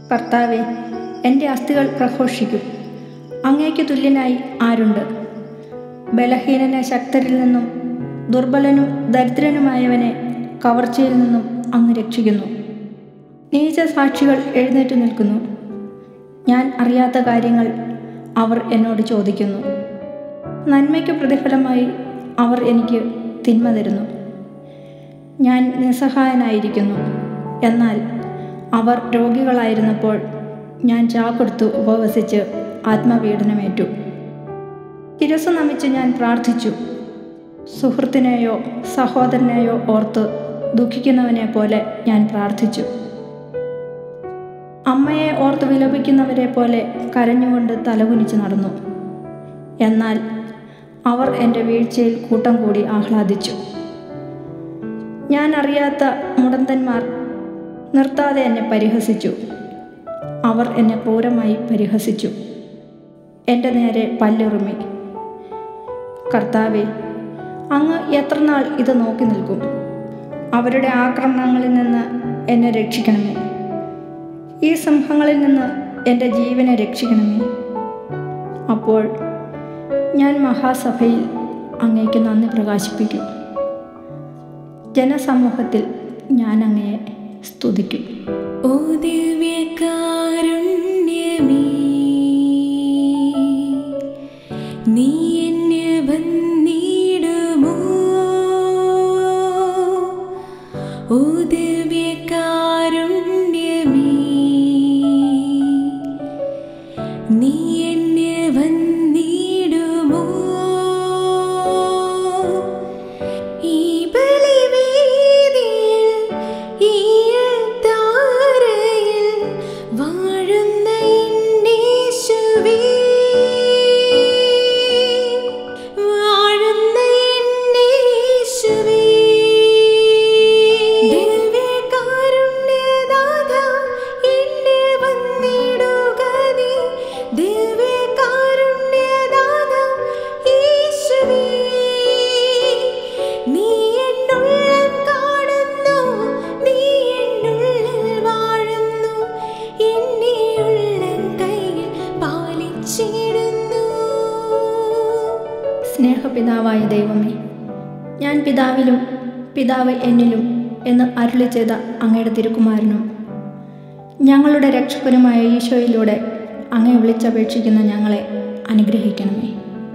കർത്താവെ എൻ്റെ അസ്ഥികൾ പ്രഘോഷിക്കും അങ്ങേക്ക് തുല്യനായി ആരുണ്ട് ബലഹീനനെ ശക്തരിൽ നിന്നും ദുർബലനും ദരിദ്രനുമായവനെ കവർച്ചയിൽ നിന്നും അങ്ങ് രക്ഷിക്കുന്നു നീച സാക്ഷികൾ എഴുന്നേറ്റ് നിൽക്കുന്നു ഞാൻ അറിയാത്ത കാര്യങ്ങൾ അവർ എന്നോട് ചോദിക്കുന്നു നന്മയ്ക്ക് പ്രതിഫലമായി അവർ എനിക്ക് തിന്മ തരുന്നു ഞാൻ നിസ്സഹായനായിരിക്കുന്നു എന്നാൽ അവർ രോഗികളായിരുന്നപ്പോൾ ഞാൻ ചാക്കൊടുത്തു ഉപവസിച്ച് ആത്മപീഡനമേറ്റു ശിരസ് നമിച്ച് ഞാൻ പ്രാർത്ഥിച്ചു സുഹൃത്തിനെയോ സഹോദരനെയോ ഓർത്ത് ദുഃഖിക്കുന്നവനെ പോലെ ഞാൻ പ്രാർത്ഥിച്ചു അമ്മയെ ഓർത്ത് വിലപിക്കുന്നവരെ പോലെ കരഞ്ഞുകൊണ്ട് തലകുനിച്ച് നടന്നു എന്നാൽ അവർ എൻ്റെ വീഴ്ചയിൽ കൂട്ടം കൂടി ആഹ്ലാദിച്ചു ഞാൻ അറിയാത്ത മുടന്തന്മാർ നിർത്താതെ എന്നെ പരിഹസിച്ചു അവർ എന്നെ ക്രൂരമായി പരിഹസിച്ചു എൻ്റെ നേരെ പല്ലുറുമി കർത്താവെ അങ്ങ് എത്ര നാൾ ഇത് നോക്കി നിൽക്കും അവരുടെ ആക്രമണങ്ങളിൽ നിന്ന് എന്നെ രക്ഷിക്കണമേ ഈ സിംഹങ്ങളിൽ നിന്ന് എൻ്റെ ജീവനെ രക്ഷിക്കണമേ അപ്പോൾ ഞാൻ മഹാസഭയിൽ അങ്ങേക്ക് നന്ദി പ്രകാശിപ്പിക്കും ജനസമൂഹത്തിൽ ഞാൻ അങ്ങയെ സ്തുതിക്കും ഓ ദിവ്യകാരുണ്യമേ നീ എന്നെ വന്നിടുമോ ഓ ദിവ്യകാരുണ്യമേ നീ എന്നെ വന്നിടുമോ ഈ ബലിവേദിയിൽ ഈ താരയിൽ വാഴുന്ന എന്നേശുവേ വാഴുന്ന എന്നേശുവേ ദിവ്യകാരുണ്യനാഥ എന്നിൽ വന്നിടുക നീ ദിവ്യകാരുണ്യനാഥ യേശുവേ നീ എന്നുള്ളം കാണുന്നു നീ എന്നുള്ളിൽ വാഴുന്നു എന്നെ ഉള്ളം കയ്യിൽ പാലിച്ചിടുന്നു സ്നേഹപിതാവായ ദൈവമേ ഞാൻ പിതാവിലും പിതാവ് എന്നിലും എന്ന് അരുളി ചെയ്ത അങ്ങയുടെ തിരുക്കുമാരനും ഞങ്ങളുടെ രക്ഷകനുമായ ഈശോയിലൂടെ അങ്ങയെ വിളിച്ചപേക്ഷിക്കുന്ന ഞങ്ങളെ അനുഗ്രഹിക്കണമേ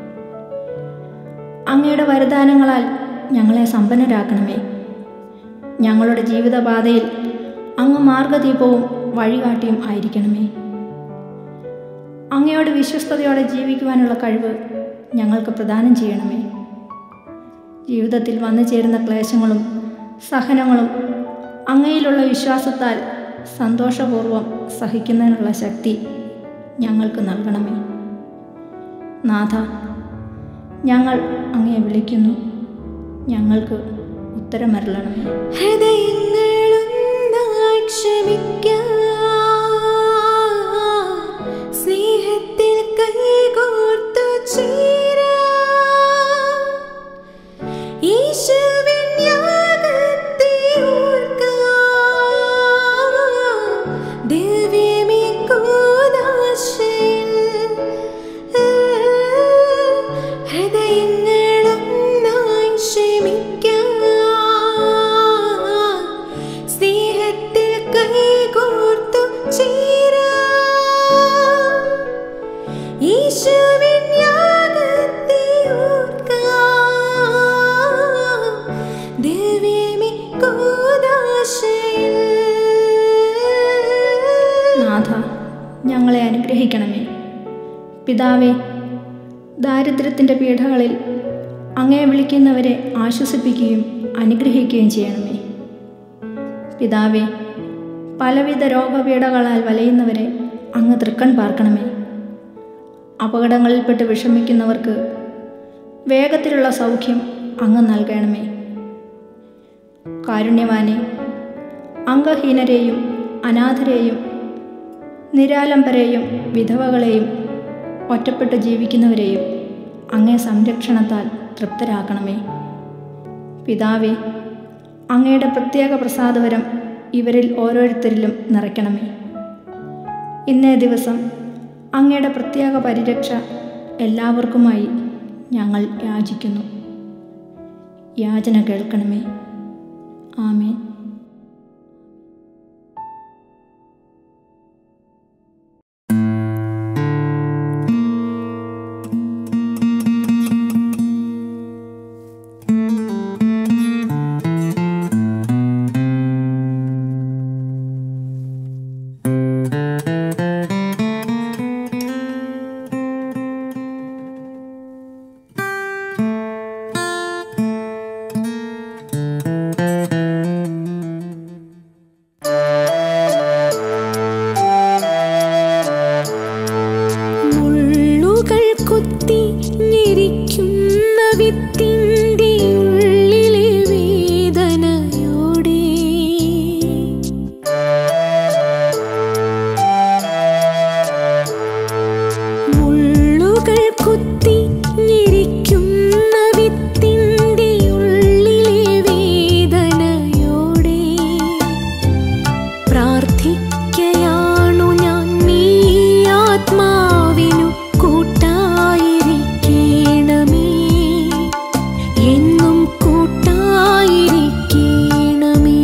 അങ്ങയുടെ വരദാനങ്ങളാൽ ഞങ്ങളെ സമ്പന്നരാക്കണമേ ഞങ്ങളുടെ ജീവിതപാതയിൽ അങ്ങ് മാർഗദീപവും വഴികാട്ടിയും ആയിരിക്കണമേ അങ്ങയോട് വിശ്വസ്തയോടെ ജീവിക്കുവാനുള്ള കഴിവ് ഞങ്ങൾക്ക് പ്രദാനം ചെയ്യണമേ ജീവിതത്തിൽ വന്നു ചേരുന്ന ക്ലേശങ്ങളും സഹനങ്ങളും അങ്ങയിലുള്ള വിശ്വാസത്താൽ സന്തോഷപൂർവം സഹിക്കുന്നതിനുള്ള ശക്തി ഞങ്ങൾക്ക് നൽകണമേ നാഥ ഞങ്ങൾ അങ്ങയെ വിളിക്കുന്നു ഞങ്ങൾക്ക് ഉത്തരമരളണമേ ഹൃദയങ്ങളൊന്നായി ക്ഷമിക്കാം സ്നേഹത്തിൽ കൈകോർത്തു ചേരാം യേശുവിൻ യാഗത്തെ ഓർക്കാം ദിവ്യമേ കൂദാശയിൽ ഹൃദയങ്ങളൊന്നായി ക്ഷമിക്കാം സ്നേഹത്തിൽ കൈകോർത്തു ചേരാം യേശുവിൻ യാഗത്തെ ഓർക്കാം ദിവ്യമേ കൂദാശയിൽ നാഥ ഞങ്ങളെ അനുഗ്രഹിക്കണമേ പിതാവേ ദാരിദ്ര്യത്തിൻ്റെ പീഠകളിൽ അങ്ങയെ വിളിക്കുന്നവരെ ആശ്വസിപ്പിക്കുകയും അനുഗ്രഹിക്കുകയും ചെയ്യണമേ പിതാവേ പലവിധ രോഗപീഠകളാൽ വലയുന്നവരെ അങ്ങ് തൃക്കൺ പാർക്കണമേ അപകടങ്ങളിൽപ്പെട്ട് വിഷമിക്കുന്നവർക്ക് വേഗത്തിലുള്ള സൗഖ്യം അങ്ങ് നൽകണമേ കാരുണ്യവാനെ അംഗഹീനരെയും അനാഥരെയും നിരാലംബരെയും വിധവകളെയും ഒറ്റപ്പെട്ട് ജീവിക്കുന്നവരെയും അങ്ങേ സംരക്ഷണത്താൽ തൃപ്തരാക്കണമേ പിതാവേ അങ്ങയുടെ പ്രത്യേക പ്രസാദവരം ഇവരിൽ ഓരോരുത്തരിലും നിറയ്ക്കണമേ ഇന്നേ ദിവസം അങ്ങയുടെ പ്രത്യേക പരിരക്ഷ എല്ലാവർക്കുമായി ഞങ്ങൾ യാചിക്കുന്നു യാചന കേൾക്കണമേ ആമേൻ മുള്ളുകൾ കുത്തി ഞെരിക്കുന്ന വിത്തിൻ്റെ ഉള്ളിലെ വേദനയോടെ മുള്ളുകൾ കുത്തി ഞെരിക്കുന്ന വിത്തിൻ്റെ ഉള്ളിലെ വേദനയോടെ പ്രാർത്ഥിക്കയാണു ഞാൻ നീ ആത്മാവിനു കൂട്ടായിരിക്കണമേ എന്നും കൂട്ടായിരിക്കണമേ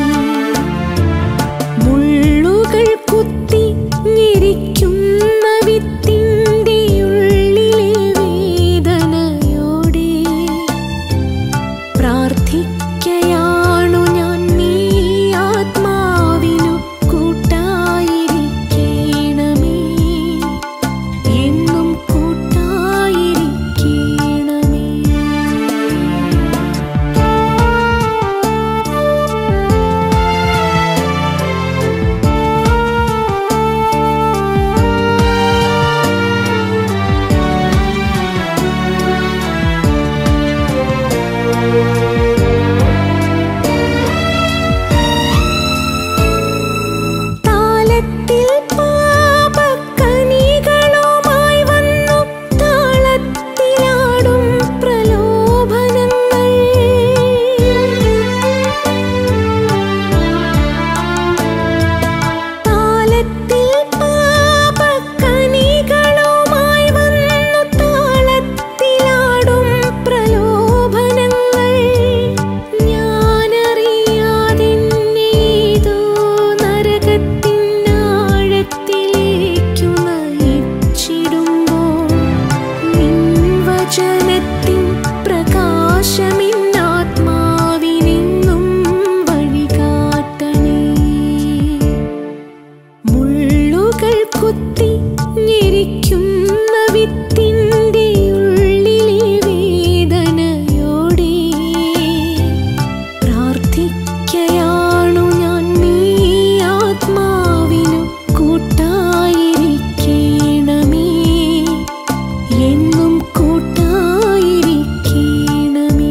മുള്ളുകൾ കുത്തി ഞെരിക്കുന്ന വിത്തിൻ്റെ ഉള്ളിലെ വേദനയോടെ പ്രാർത്ഥിക്കയാണു ഞാൻ നീ ആത്മാവിനു കൂട്ടായിരിക്കണമേ എന്നും കൂട്ടായിരിക്കണമേ താളത്തിൽ പാപക്കനികളുമായി വന്നു താളത്തിലാടും പ്രലോഭനങ്ങൾ താളത്തിൽ പാപക്കനികളുമായി വന്നു താളത്തിലാടും പ്രലോഭനങ്ങൾ ഞാനറിയാതെന്നേതോ നരകത്തിനാഴത്തിലേക്കു നയിച്ചിടുമ്പോൾ നിൻ വചനത്തിൻ പ്രകാശമിന്നാത്മാവിനെന്നും വഴികാട്ടണേ മുള്ളുകൾ കുത്തി ഞെരിക്കുന്ന വിത്തിൻ്റെ ഉള്ളിലെ വേദനയോടെ പ്രാർത്ഥിക്കയാണു ഞാൻ നീ ആത്മാവിനു കൂട്ടായിരിക്കണമേ എന്നും കൂട്ടായിരിക്കണമേ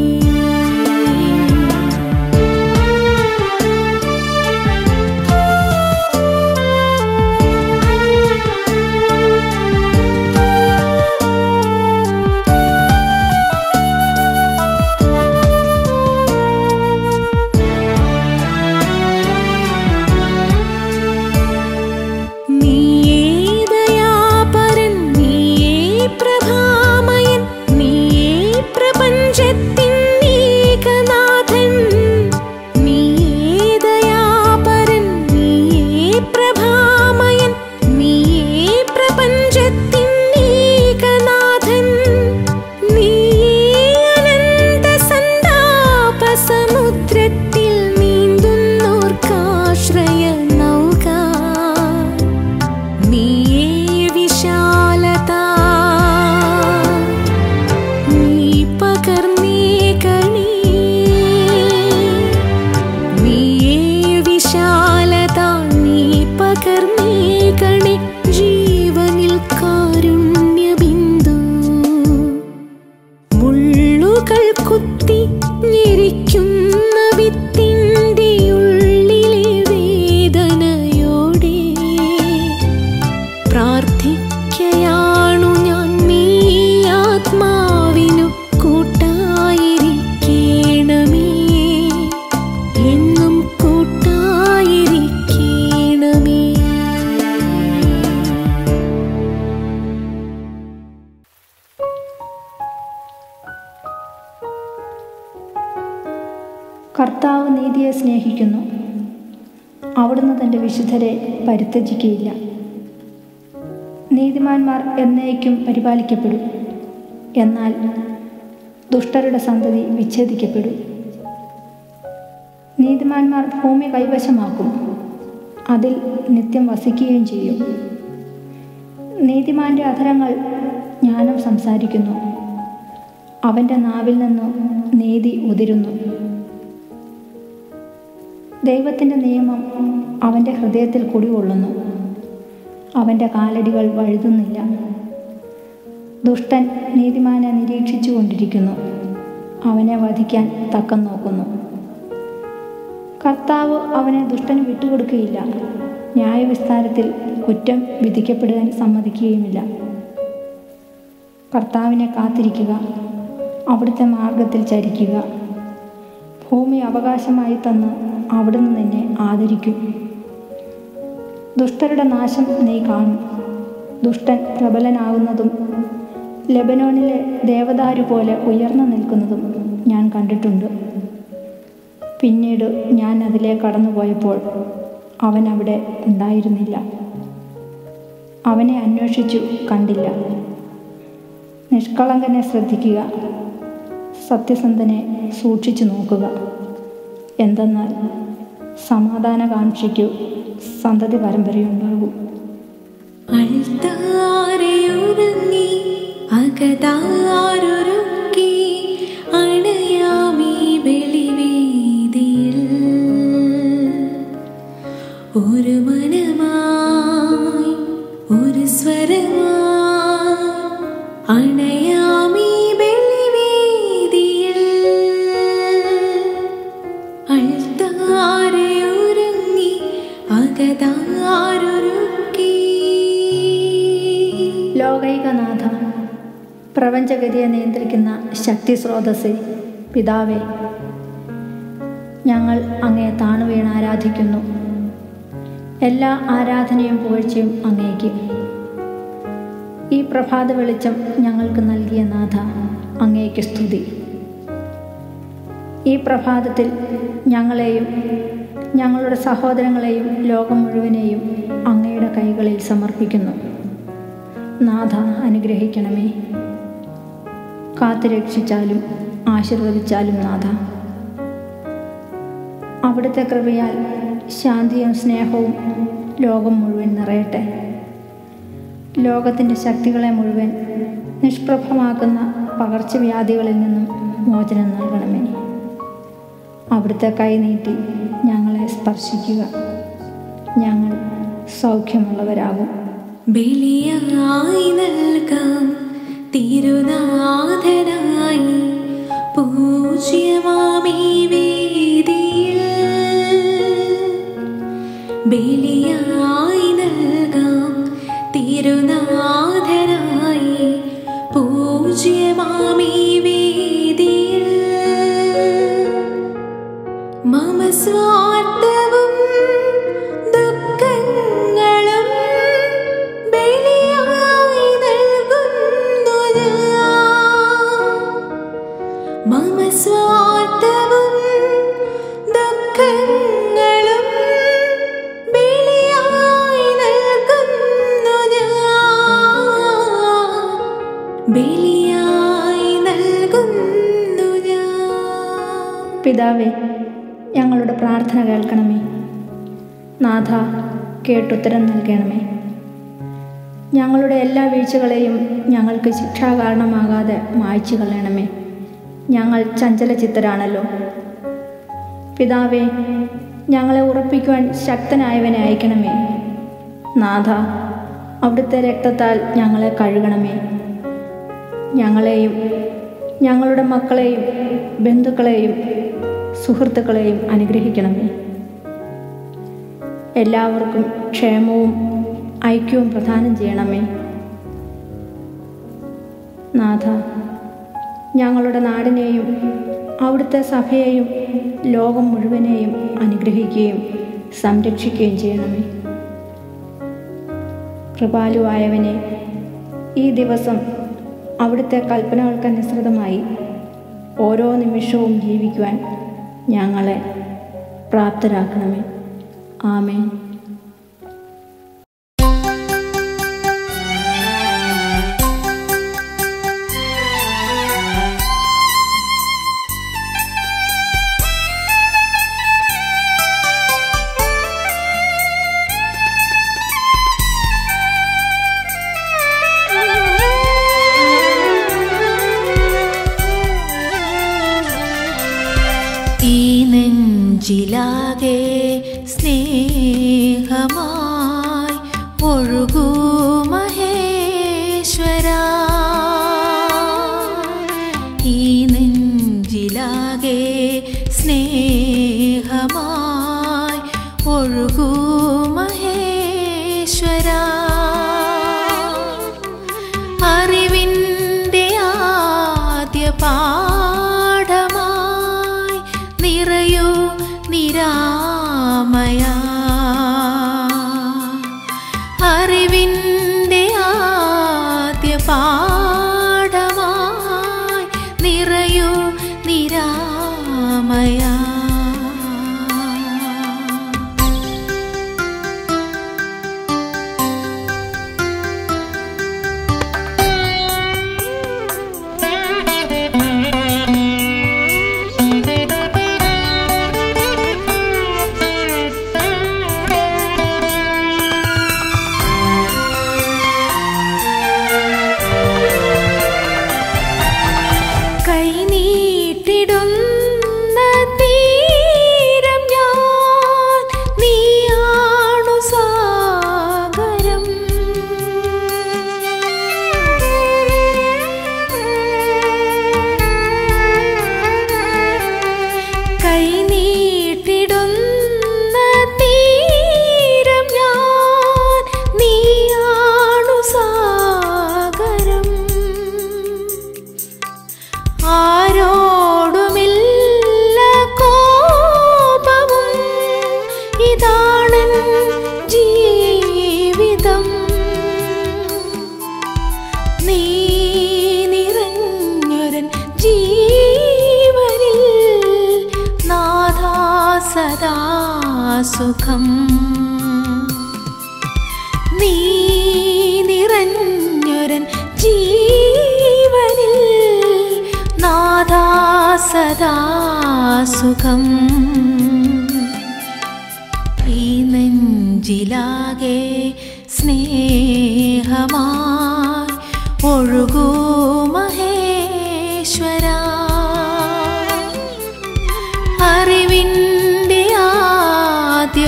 നീയേ ദയാപരൻ നീയേ പ്രഭാമയൻ നീയേ പ്രപഞ്ചത്തിൻ ഏകനാഥൻ നീയേ ദയാപരൻ നീയേ പ്രഭാമയൻ നീയേ പ്രപഞ്ചത്തിൻ ഏകനാഥൻ നീയേ അനന്ത സന്താപ സമുദ്രത്തിൽ നീന്തുന്നോർക്കാശ്രയ നൗക നീയേ വിശാലത നീ പകർന്നേ കണി നീയേ വിശാലത നീ പകർന്നേ കണി ജീവനിൽ കാരുണ്യബിന്ദു മുള്ളുകൾ കുത്തി ഞെരിക്കുന്ന വിത്ത് കർത്താവ് നീതിയെ സ്നേഹിക്കുന്നു അവിടുന്ന് തൻ്റെ വിശുദ്ധരെ പരിത്യജിക്കുകയില്ല നീതിമാന്മാർ എന്നേക്കും പരിപാലിക്കപ്പെടും എന്നാൽ ദുഷ്ടരുടെ സന്തതി വിച്ഛേദിക്കപ്പെടും നീതിമാന്മാർ ഭൂമി കൈവശമാക്കും അതിൽ നിത്യം വസിക്കുകയും ചെയ്യും നീതിമാന്റെ അധരങ്ങൾ ജ്ഞാനം സംസാരിക്കുന്നു അവൻ്റെ നാവിൽ നിന്നു നീതി ഉതിരുന്നു ദൈവത്തിൻ്റെ നിയമം അവൻ്റെ ഹൃദയത്തിൽ കുടികൊള്ളുന്നു അവൻ്റെ കാലടികൾ വഴുതുന്നില്ല ദുഷ്ടൻ നീതിമാനെ നിരീക്ഷിച്ചു കൊണ്ടിരിക്കുന്നു അവനെ വധിക്കാൻ തക്കം നോക്കുന്നു കർത്താവ് അവനെ ദുഷ്ടന് വിട്ടുകൊടുക്കുകയില്ല ന്യായവിസ്താരത്തിൽ കുറ്റം വിധിക്കപ്പെടാൻ സമ്മതിക്കുകയുമില്ല കർത്താവിനെ കാത്തിരിക്കുക അവിടുത്തെ മാർഗത്തിൽ ചരിക്കുക ഭൂമി അവകാശമായി തന്ന് അവിടുന്ന് നിന്നെ ആദരിക്കും ദുഷ്ടരുടെ നാശം നീ കാണും ദുഷ്ടൻ പ്രബലനാകുന്നതും ലെബനോനിലെ ദേവദാരു പോലെ ഉയർന്നു നിൽക്കുന്നതും ഞാൻ കണ്ടിട്ടുണ്ട് പിന്നീട് ഞാൻ അതിലെ കടന്നുപോയപ്പോൾ അവൻ അവിടെ ഉണ്ടായിരുന്നില്ല അവനെ അന്വേഷിച്ചു കണ്ടില്ല നിഷ്കളങ്കനെ ശ്രദ്ധിക്കുക സത്യസന്ധനെ സൂക്ഷിച്ചു നോക്കുക എന്തെന്നാൽ സമാധാനകാംക്ഷിക്കു സന്തതി പരമ്പരയുണ്ടാകും അൾത്താരയൊരുങ്ങി അകതാരൊരുക്കി അണയാമീ ബലിവേദിയിൽ ഒരു മനമായി ഒരു സ്വരമായി അണയാമീ ബലിവേദിയിൽ അൾത്താരയൊരുങ്ങി അകതാരൊരുക്കി ലോകൈകനാഥ പ്രപഞ്ചഗതിയെ നിയന്ത്രിക്കുന്ന ശക്തി സ്രോതസ്സേ പിതാവേ ഞങ്ങൾ അങ്ങേ താണു വീണ് ആരാധിക്കുന്നു എല്ലാ ആരാധനയും പുകഴ്ചയും അങ്ങേക്ക് ഈ പ്രഭാത വെളിച്ചം ഞങ്ങൾക്ക് നൽകിയ നാഥ അങ്ങേക്ക് സ്തുതി ഈ പ്രഭാതത്തിൽ ഞങ്ങളെയും ഞങ്ങളുടെ സഹോദരങ്ങളെയും ലോകം മുഴുവനെയും അങ്ങയുടെ കൈകളിൽ സമർപ്പിക്കുന്നു നാഥ അനുഗ്രഹിക്കണമേ കാത്തുരക്ഷിച്ചാലും ആശീർവദിച്ചാലും നാഥ അവിടുത്തെ കൃപയാൽ ശാന്തിയും സ്നേഹവും ലോകം മുഴുവൻ നിറയട്ടെ ലോകത്തിൻ്റെ ശക്തികളെ മുഴുവൻ നിഷ്പ്രഭമാക്കുന്ന പകർച്ചവ്യാധികളിൽ നിന്നും മോചനം നൽകണമേ അവിടുത്തെ കൈ നീട്ടി ഞങ്ങളെ സ്പർശിക്കുക ഞങ്ങൾ സൗഖ്യമുള്ളവരാകും ബലിയായി നൽകാം തിരുനാഥനായി പൂജ്യമാമീ വേദിയിൽ ബലിയായി നൽകാം തിരുനാഥനായി പൂജ്യമാമീ വേദിയിൽ മമ സ്വാർത്ഥവും ദുഃഖങ്ങളും ബലിയായി നൽകുന്നു ഞാൻ. മമ സ്വാർത്ഥവും ദുഃഖങ്ങളും ബലിയായി നൽകുന്നു ഞാൻ. ബലിയായി നൽകുന്നു ഞാൻ പിതാവേ ഞങ്ങളുടെ പ്രാർത്ഥന കേൾക്കണമേ നാഥ കേട്ടുത്തരം നൽകണമേ ഞങ്ങളുടെ എല്ലാ വീഴ്ചകളെയും ഞങ്ങൾക്ക് ശിക്ഷാ കാരണമാകാതെ മായ്ച്ചു കളയണമേ ഞങ്ങൾ ചഞ്ചലചിത്തരാണല്ലോ പിതാവേ ഞങ്ങളെ ഉറപ്പിക്കുവാൻ ശക്തനായവനെ അയക്കണമേ നാഥ അവിടുത്തെ രക്തത്താൽ ഞങ്ങളെ കഴുകണമേ ഞങ്ങളെയും ഞങ്ങളുടെ മക്കളെയും ബന്ധുക്കളെയും സുഹൃത്തുക്കളെയും അനുഗ്രഹിക്കണമേ എല്ലാവർക്കും ക്ഷേമവും ഐക്യവും പ്രദാനം ചെയ്യണമേ നാഥ ഞങ്ങളുടെ നാടിനെയും അവിടുത്തെ സഭയെയും ലോകം മുഴുവനെയും അനുഗ്രഹിക്കുകയും സംരക്ഷിക്കുകയും ചെയ്യണമേ കൃപാലുവായവനെ ഈ ദിവസം അവിടുത്തെ കൽപ്പനകൾക്കനുസൃതമായി ഓരോ നിമിഷവും ജീവിക്കുവാൻ ഞങ്ങളെ പ്രാപ്തരാക്കണമേ ആമേൻ ഈ നെഞ്ചിലാകെ സ്നേഹമായി ഒഴുകൂ മഹേശ്വര ഈ നെഞ്ചിലാകെ സ്നേഹമായി ഒഴുകൂ മഹേശ്വര അറിവിൻ്റെ ആദ്യ പാഠമായി നിറയൂ നിരാമയ അറിവിൻ്റെ ആദ്യ പാഠമായി നിറയൂ നിരാമയ കൈനീട്ടിടുന്ന തീരം ഞാൻ നീയാണു സാഗരം കൈനീട്ടിടുന്ന തീരം ഞാൻ നീയാണു സാഗരം ആരോടുമില്ല കോപവും ഇതാണൻ ജീവിതം നീ നിറഞ്ഞൊരൻ ജീവനിൽ നാഥാ സദാ സുഖം നീ നിറഞ്ഞൊരൻ ജീവനിൽ നാഥാ സദാ സുഖം ഈ നെഞ്ചിലാകെ സ്നേഹമായി ഒഴുകൂ മഹേശ്വര അറിവിൻ്റെ ആദ്യ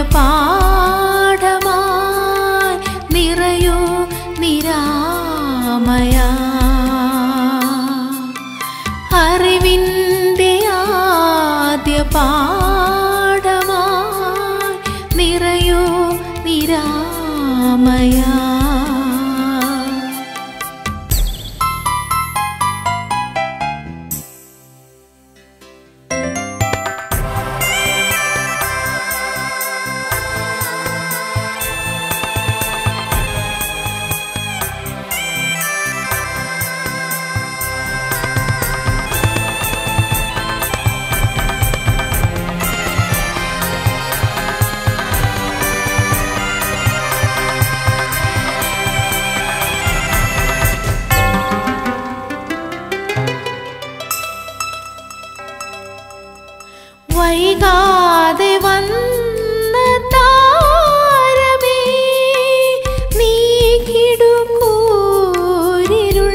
പാഠമായി നിറയൂ നിരാമയ അറിവിൻ്റെ ആദ്യ പാഠമായി നിറയൂ നിരാമയ വൈകാതെ വന്ന താരമേ നീ കിടുകൂരിരുൾ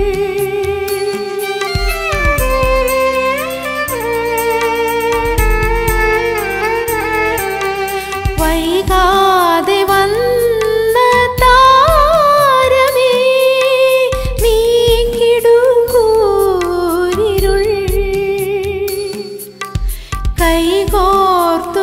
വൈകാതെ വന്ന താരമേ നീ കിടുകൂരിരുൾ കൈകോർത്ത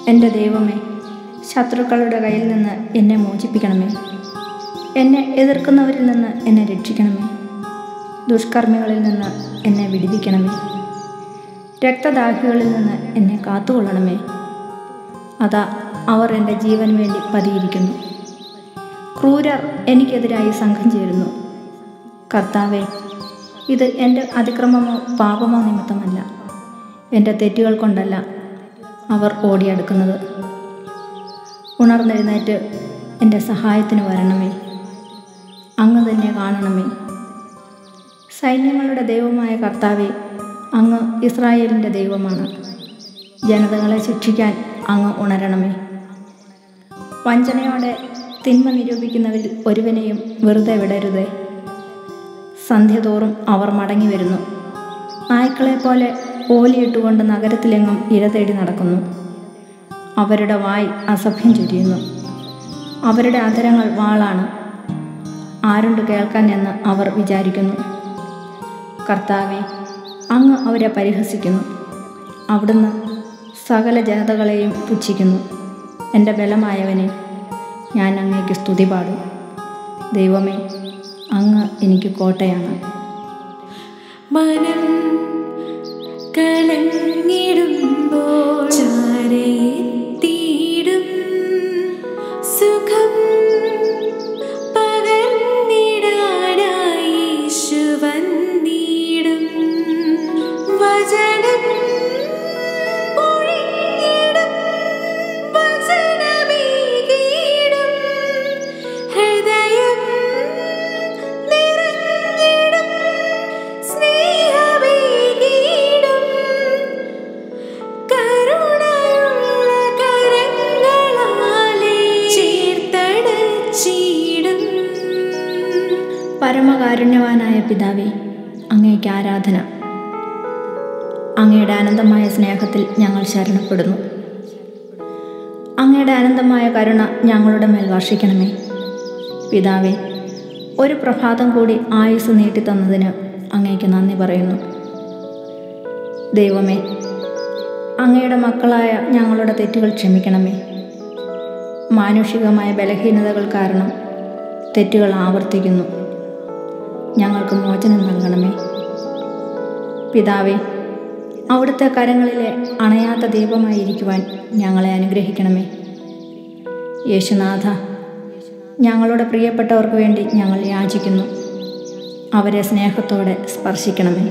എൻ്റെ ദൈവമേ ശത്രുക്കളുടെ കയ്യിൽ നിന്ന് എന്നെ മോചിപ്പിക്കണമേ എന്നെ എതിർക്കുന്നവരിൽ നിന്ന് എന്നെ രക്ഷിക്കണമേ ദുഷ്കർമ്മികളിൽ നിന്ന് എന്നെ വിടുവിക്കണമേ രക്തദാഹികളിൽ നിന്ന് എന്നെ കാത്തുകൊള്ളണമേ അതാ അവർ എൻ്റെ ജീവന് വേണ്ടി പതിയിരിക്കുന്നു ക്രൂരർ എനിക്കെതിരായി സംഘം ചേരുന്നു കർത്താവെ ഇത് എൻ്റെ അതിക്രമമോ പാപമോ നിമിത്തമല്ല എൻ്റെ തെറ്റുകൾ കൊണ്ടല്ല അവർ ഓടിയെടുക്കുന്നത് ഉണർന്നെഴുന്നേറ്റ് എൻ്റെ സഹായത്തിന് വരണമേ അങ്ങ് തന്നെ കാണണമേ സൈന്യങ്ങളുടെ ദൈവമായ കർത്താവെ അങ്ങ് ഇസ്രായേലിൻ്റെ ദൈവമാണ് ജനതകളെ ശിക്ഷിക്കാൻ അങ്ങ് ഉണരണമേ വഞ്ചനയോടെ തിന്മ നിരൂപിക്കുന്നവരിൽ ഒരുവനെയും വെറുതെ വിടരുതേ സന്ധ്യതോറും അവർ മടങ്ങി വരുന്നു നായ്ക്കളെ പോലെ ഓലിയിട്ടുകൊണ്ട് നഗരത്തിലെങ്ങും ഇര തേടി നടക്കുന്നു അവരുടെ വായ് അസഭ്യം ചൊരിയുന്നു അവരുടെ അധരങ്ങൾ വാളാണ് ആരുണ്ട് കേൾക്കാൻ എന്ന് അവർ വിചാരിക്കുന്നു കർത്താവെ അങ്ങ് അവരെ പരിഹസിക്കുന്നു അവിടുന്ന് സകല ജനതകളെയും പുച്ഛിക്കുന്നു എൻ്റെ ബലമായവനെ ഞാൻ അങ്ങേക്ക് സ്തുതി പാടും ദൈവമേ അങ്ങ് എനിക്ക് കോട്ടയാണ് മനം കലങ്ങിടുമ്പോൾ ചാരയെത്തിയിടും സുഖം പകർന്നിടാനായി യേശു വന്നിടും വചനം പൊഴിഞ്ഞിടും വചനമേകിടും ഹൃദയം നിറഞ്ഞിടും സ്നേഹമേകിടും കരുണയുള്ള കരങ്ങളാലെ ചേർത്തടച്ചിടും പരമകാരുണ്യവാനായ പിതാവേ അങ്ങേക്ക് ആരാധന അങ്ങയുടെ അനന്തമായ സ്നേഹത്തിൽ ഞങ്ങൾ ശരണപ്പെടുന്നു അങ്ങയുടെ അനന്തമായ കരുണ ഞങ്ങളുടെ മേൽ വർഷിക്കണമേ പിതാവേ ഒരു പ്രഭാതം കൂടി ആയുസ് നീട്ടിത്തന്നതിന് അങ്ങേക്ക് നന്ദി പറയുന്നു ദൈവമേ അങ്ങയുടെ മക്കളായ ഞങ്ങളുടെ തെറ്റുകൾ ക്ഷമിക്കണമേ മാനുഷികമായ ബലഹീനതകൾ കാരണം തെറ്റുകൾ ആവർത്തിക്കുന്നു ഞങ്ങൾക്ക് മോചനം നൽകണമേ പിതാവേ അവിടുത്തെ കരങ്ങളിലെ അണയാത്ത ദീപമായിരിക്കുവാൻ ഞങ്ങളെ അനുഗ്രഹിക്കണമേ യേശുനാഥ ഞങ്ങളുടെ പ്രിയപ്പെട്ടവർക്ക് വേണ്ടി ഞങ്ങൾ യാചിക്കുന്നു അവരെ സ്നേഹത്തോടെ സ്പർശിക്കണമേ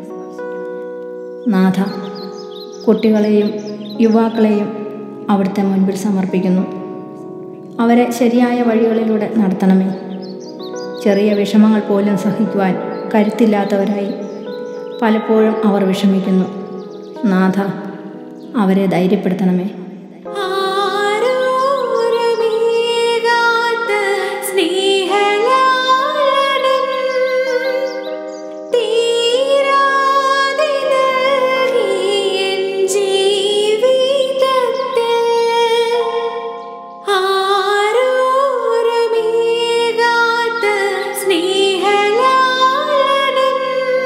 നാഥ കുട്ടികളെയും യുവാക്കളെയും അവിടുത്തെ മുൻപിൽ സമർപ്പിക്കുന്നു അവരെ ശരിയായ വഴികളിലൂടെ നടത്തണമേ ചെറിയ വിഷമങ്ങൾ പോലും സഹിക്കുവാൻ കരുത്തില്ലാത്തവരായി പലപ്പോഴും അവർ വിഷമിക്കുന്നു നാഥ അവരെ ധൈര്യപ്പെടുത്തണമേ ആരോരമേകാത്ത സ്നേഹലാളനം തീരാതെ നൽകിയൻ ജീവിതത്തിൽ ആരോരമേകാത്ത സ്നേഹലാളനം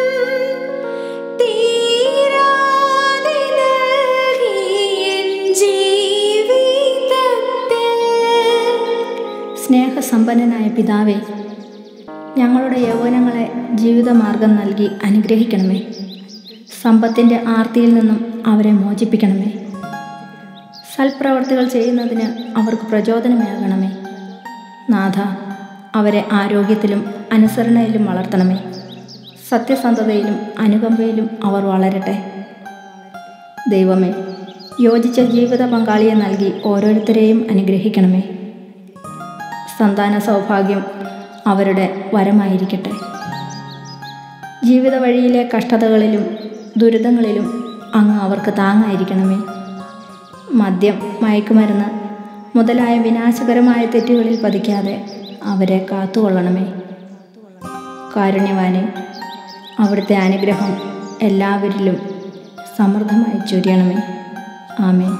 തീരാതെ നൽകിയൻ ജീവിതത്തിൽ സ്നേഹസമ്പന്നനായ പിതാവേ ഞങ്ങളുടെ യൗവനങ്ങളെ ജീവിതമാർഗം നൽകി അനുഗ്രഹിക്കണമേ സമ്പത്തിൻ്റെ ആർത്തിയിൽ നിന്നും അവരെ മോചിപ്പിക്കണമേ സൽപ്രവർത്തികൾ ചെയ്യുന്നതിന് അവർക്ക് പ്രചോദനമേകണമേ നാഥ അവരെ ആരോഗ്യത്തിലും അനുസരണയിലും വളർത്തണമേ സത്യസന്ധതയിലും അനുകമ്പയിലും അവർ വളരട്ടെ ദൈവമേ യോജിച്ച ജീവിത പങ്കാളിയെ നൽകി ഓരോരുത്തരെയും അനുഗ്രഹിക്കണമേ സന്താന സൗഭാഗ്യം അവരുടെ വരമായിരിക്കട്ടെ ജീവിത വഴിയിലെ കഷ്ടതകളിലും ദുരിതങ്ങളിലും അങ്ങ് അവർക്ക് താങ്ങായിരിക്കണമേ മദ്യം മയക്കുമരുന്ന് മുതലായ വിനാശകരമായ തെറ്റുകളിൽ പതിക്കാതെ അവരെ കാത്തുകൊള്ളണമേ കാരുണ്യവാനെ അവിടുത്തെ അനുഗ്രഹം എല്ലാവരിലും സമൃദ്ധമായി ചൊരിയണമേ ആമേ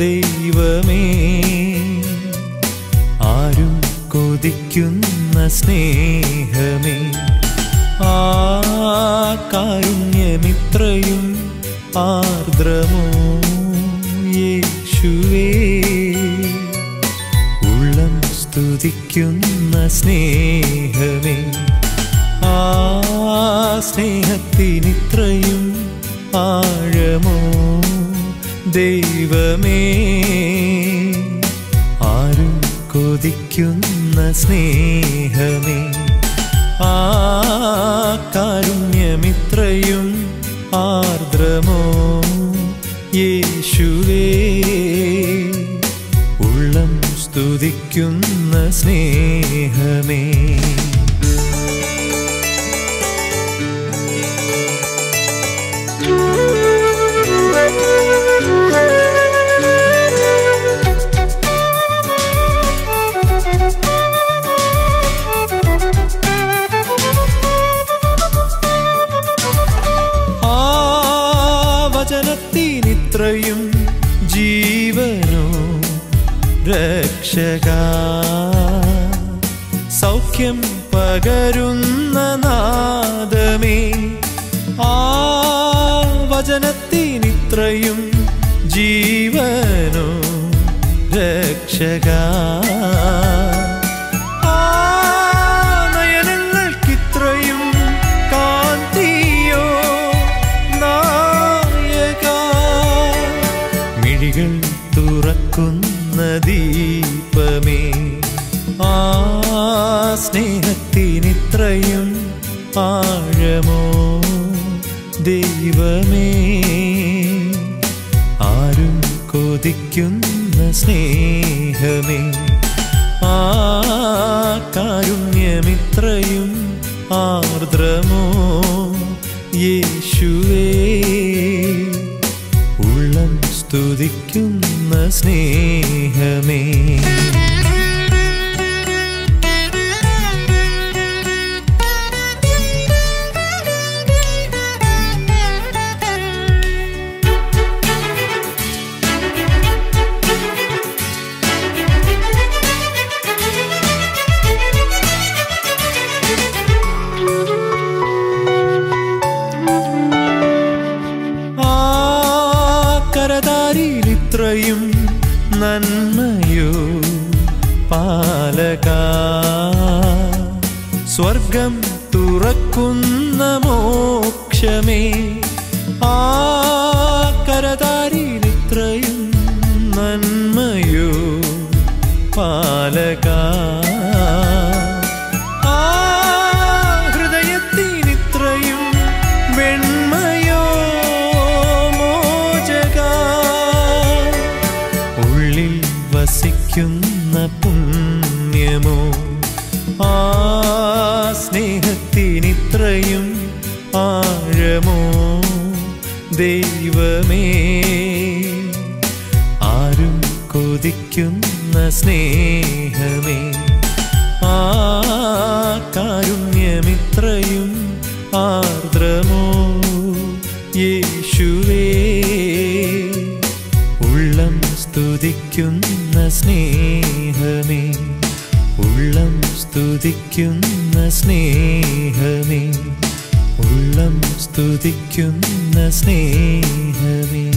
ദൈവമേ ആരും കൊതിക്കുന്ന സ്നേഹമേ ആ കാരുണ്യമിത്രയും ആർദ്രമോ യേശുവേ ഉള്ളം സ്തുതിക്കുന്ന സ്നേഹമേ ആ സ്നേഹത്തിനിത്രയും ആഴമോ ദൈവമേ ആരും കൊതിക്കുന്ന സ്നേഹമേ ആ കാരുണ്യമിത്രയും ആർദ്രമോ യേശുവേ ഉള്ളം സ്തുതിക്കുന്ന സ്നേഹമേ ആ വചനത്തിനിത്രയും ജീവനോ രക്ഷക സൗഖ്യം പകരുന്ന നാദമേ ആ വചനത്തിനിത്രയും ജീവനോ രക്ഷക ആ നയനങ്ങൾക്കിത്രയും കാന്തിയോ നായക മിഴികൾ തുറക്കുന്ന ദീപമേ ആ സ്നേഹത്തിനിത്രയും ആഴമോ ദൈവമേ ആരും കൊതിക്കുന്ന സ്നേഹമേ ആ കാരുണ്യമിത്രയും ആർദ്രമോ യേശുവേ ഉള്ളം സ്തുതിക്കുന്ന സ്നേഹമേ ആ കരതാരിലിത്രയും നന്മയോ പാലക സ്വർഗം തുറക്കുന്ന മോക്ഷമേ ആ കരതാരിലിത്രയും നന്മയോ പാലക ആ ഹൃദയത്തിനിത്രയും വെണ്മയോ മോചക ഉള്ളിൽ വസിക്കുന്ന പുണ്യമോ ആ സ്നേഹത്തിനിത്രയും ആഴമോ ദൈവമേ ആരും കൊതിക്കുന്ന സ്നേഹമേ ആ കാരുണ്യമിത്രയും ആർദ്രമോ യേശുവേ ഉള്ളം സ്തുതിക്കുന്ന സ്നേഹമേ ഉള്ളം സ്തുതിക്കുന്ന സ്നേഹമേ ഉള്ളം സ്തുതിക്കുന്ന സ്നേഹമേ